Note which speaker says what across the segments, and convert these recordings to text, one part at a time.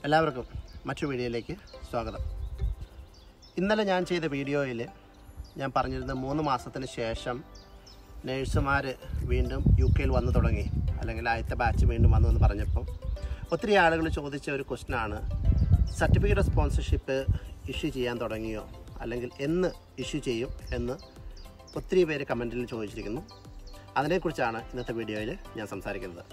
Speaker 1: എല്ലാവർക്കും മറ്റു വീഡിയോയിലേക്ക് സ്വാഗതം ഇന്നലെ ഞാൻ ചെയ്ത വീഡിയോയിൽ ഞാൻ പറഞ്ഞിരുന്നത് മൂന്ന് മാസത്തിന് ശേഷം നേഴ്സുമാർ വീണ്ടും യു കെയിൽ വന്നു തുടങ്ങി അല്ലെങ്കിൽ ആദ്യത്തെ ബാച്ച് വീണ്ടും വന്നു എന്ന് പറഞ്ഞപ്പോൾ ഒത്തിരി ആളുകൾ ചോദിച്ച ഒരു ക്വസ്റ്റ്യനാണ് സർട്ടിഫിക്കറ്റ് ഓഫ് സ്പോൺസർഷിപ്പ് ഇഷ്യൂ ചെയ്യാൻ തുടങ്ങിയോ അല്ലെങ്കിൽ എന്ന് ഇഷ്യൂ ചെയ്യും എന്ന് ഒത്തിരി പേര് കമൻറ്റിൽ ചോദിച്ചിരിക്കുന്നു അതിനെക്കുറിച്ചാണ് ഇന്നത്തെ വീഡിയോയിൽ ഞാൻ സംസാരിക്കുന്നത്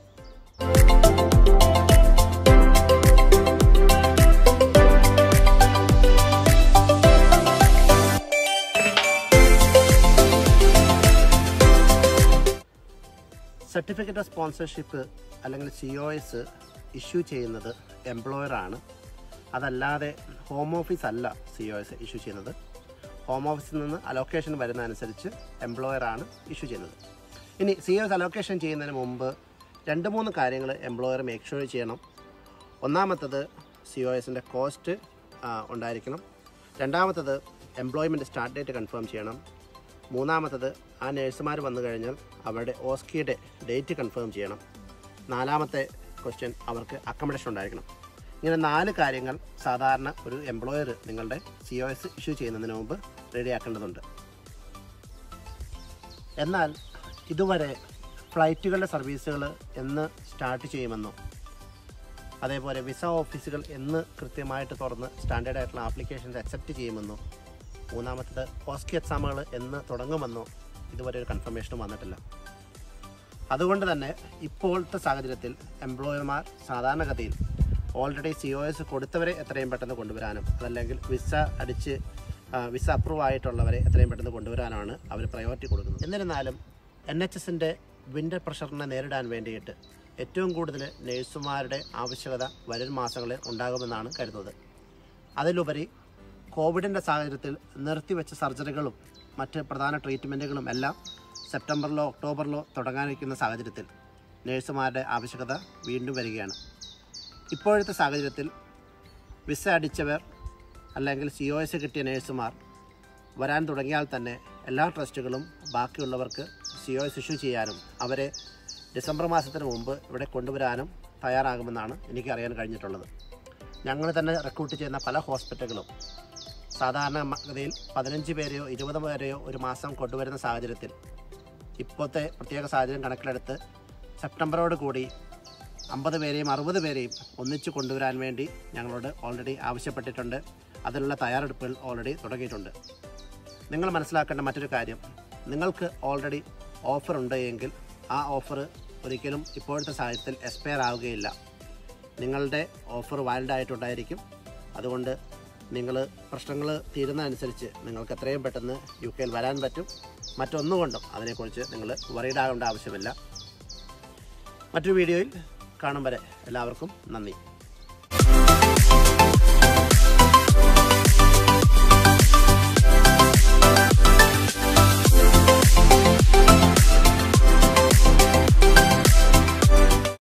Speaker 1: സർട്ടിഫിക്കറ്റ് ഓഫ് സ്പോൺസർഷിപ്പ് അല്ലെങ്കിൽ സി ഒ എസ് ഇഷ്യൂ ചെയ്യുന്നത് എംപ്ലോയറാണ് അതല്ലാതെ ഹോം ഓഫീസ് അല്ല സി ഒ എസ് ഇഷ്യൂ ചെയ്യുന്നത് ഹോം ഓഫീസിൽ നിന്ന് അലോക്കേഷൻ വരുന്ന അനുസരിച്ച് എംപ്ലോയറാണ് ഇഷ്യൂ ചെയ്യുന്നത് ഇനി സി ഒ എസ് അലോക്കേഷൻ ചെയ്യുന്നതിന് മുമ്പ് രണ്ട് മൂന്ന് കാര്യങ്ങൾ എംപ്ലോയർ മേക്ക് ഷുവർ ചെയ്യണം ഒന്നാമത്തത് സി ഒ എസിൻ്റെ കോസ്റ്റ് ഉണ്ടായിരിക്കണം രണ്ടാമത്തത് എംപ്ലോയ്മെൻറ്റ് സ്റ്റാർട്ട് ഡേറ്റ് കൺഫേം ചെയ്യണം മൂന്നാമത്തത് ആ നഴ്സുമാർ വന്നു കഴിഞ്ഞാൽ അവരുടെ ഓസ്കിയുടെ ഡേറ്റ് കൺഫേം ചെയ്യണം നാലാമത്തെ ക്വസ്റ്റ്യൻ അവർക്ക് അക്കോമഡേഷൻ ഉണ്ടായിരിക്കണം ഇങ്ങനെ നാല് കാര്യങ്ങൾ സാധാരണ ഒരു എംപ്ലോയർ നിങ്ങളുടെ സി ഒ എസ് ഇഷ്യൂ ചെയ്യുന്നതിന് മുമ്പ് റെഡിയാക്കേണ്ടതുണ്ട് എന്നാൽ ഇതുവരെ ഫ്ലൈറ്റുകളുടെ സർവീസുകൾ എന്ന് സ്റ്റാർട്ട് ചെയ്യുമെന്നോ അതേപോലെ വിസ ഓഫീസുകൾ എന്ന് കൃത്യമായിട്ട് തുറന്ന് സ്റ്റാൻഡേർഡ് ആയിട്ടുള്ള ആപ്ലിക്കേഷൻസ് അക്സെപ്റ്റ് ചെയ്യുമെന്നോ മൂന്നാമത്തത് ഓസ്കി എക്സാമുകൾ എന്ന് തുടങ്ങുമെന്നോ ഇതുവരെ ഒരു കൺഫർമേഷനും വന്നിട്ടില്ല അതുകൊണ്ട് തന്നെ ഇപ്പോഴത്തെ സാഹചര്യത്തിൽ എംപ്ലോയർമാർ സാധാരണഗതിയിൽ ഓൾറെഡി സി ഒ എസ് കൊടുത്തവരെ എത്രയും പെട്ടെന്ന് കൊണ്ടുവരാനും അതല്ലെങ്കിൽ വിസ അടിച്ച് ആ, വിസ അപ്രൂവ് ആയിട്ടുള്ളവരെ എത്രയും പെട്ടെന്ന് കൊണ്ടുവരാനാണ് അവർ പ്രയോറിറ്റി കൊടുക്കുന്നത് എന്നിരുന്നാലും എൻ എച്ച് എസിൻ്റെ വിൻ്റർ പ്രഷറിനെ നേരിടാൻ വേണ്ടിയിട്ട് ഏറ്റവും കൂടുതൽ നഴ്സുമാരുടെ ആവശ്യകത വരും മാസങ്ങളിൽ ഉണ്ടാകുമെന്നാണ് കരുതുന്നത് അതിലുപരി കോവിഡിൻ്റെ സാഹചര്യത്തിൽ നിർത്തിവെച്ച സർജറികളും മറ്റ് പ്രധാന ട്രീറ്റ്മെൻറ്റുകളും എല്ലാം സെപ്റ്റംബറിലോ ഒക്ടോബറിലോ തുടങ്ങാനിരിക്കുന്ന സാഹചര്യത്തിൽ നഴ്സുമാരുടെ ആവശ്യകത വീണ്ടും വരികയാണ് ഇപ്പോഴത്തെ സാഹചര്യത്തിൽ വിസ അടിച്ചവർ അല്ലെങ്കിൽ സി ഒ എസ് കിട്ടിയ നഴ്സുമാർ വരാൻ തുടങ്ങിയാൽ തന്നെ എല്ലാ ട്രസ്റ്റുകളും ബാക്കിയുള്ളവർക്ക് സി ഒ എസ് ഇഷ്യൂ ചെയ്യാനും അവരെ ഡിസംബർ മാസത്തിന് മുമ്പ് ഇവിടെ കൊണ്ടുവരാനും തയ്യാറാകുമെന്നാണ് എനിക്ക് അറിയാൻ കഴിഞ്ഞിട്ടുള്ളത് ഞങ്ങൾ തന്നെ റിക്രൂട്ട് ചെയ്യുന്ന പല ഹോസ്പിറ്റലുകളും സാധാരണ ഗതിയിൽ പതിനഞ്ച് പേരെയോ ഇരുപത് പേരെയോ ഒരു മാസം കൊണ്ടുവരുന്ന സാഹചര്യത്തിൽ ഇപ്പോഴത്തെ പ്രത്യേക സാഹചര്യം കണക്കിലെടുത്ത് സെപ്റ്റംബറോട് കൂടി അമ്പത് പേരെയും അറുപത് പേരെയും ഒന്നിച്ചു കൊണ്ടുവരാൻ വേണ്ടി ഞങ്ങളോട് ഓൾറെഡി ആവശ്യപ്പെട്ടിട്ടുണ്ട് അതിനുള്ള തയ്യാറെടുപ്പുകൾ ഓൾറെഡി തുടങ്ങിയിട്ടുണ്ട് നിങ്ങൾ മനസ്സിലാക്കേണ്ട മറ്റൊരു കാര്യം നിങ്ങൾക്ക് ഓൾറെഡി ഓഫർ ഉണ്ട് എങ്കിൽ ആ ഓഫർ ഒരിക്കലും ഇപ്പോഴത്തെ സാഹചര്യത്തിൽ എക്സ്പയർ ആവുകയില്ല നിങ്ങളുടെ ഓഫർ വാലിഡ് ആയിട്ടുണ്ടായിരിക്കും അതുകൊണ്ട് നിങ്ങൾ പ്രശ്നങ്ങൾ തീരുന്നതനുസരിച്ച് നിങ്ങൾക്ക് എത്രയും പെട്ടെന്ന് യു കെയിൽ വരാൻ പറ്റും മറ്റൊന്നുകൊണ്ടും അതിനെക്കുറിച്ച് നിങ്ങൾ വറീഡ് ആകേണ്ട ആവശ്യമില്ല മറ്റൊരു വീഡിയോയിൽ കാണും വരെ എല്ലാവർക്കും നന്ദി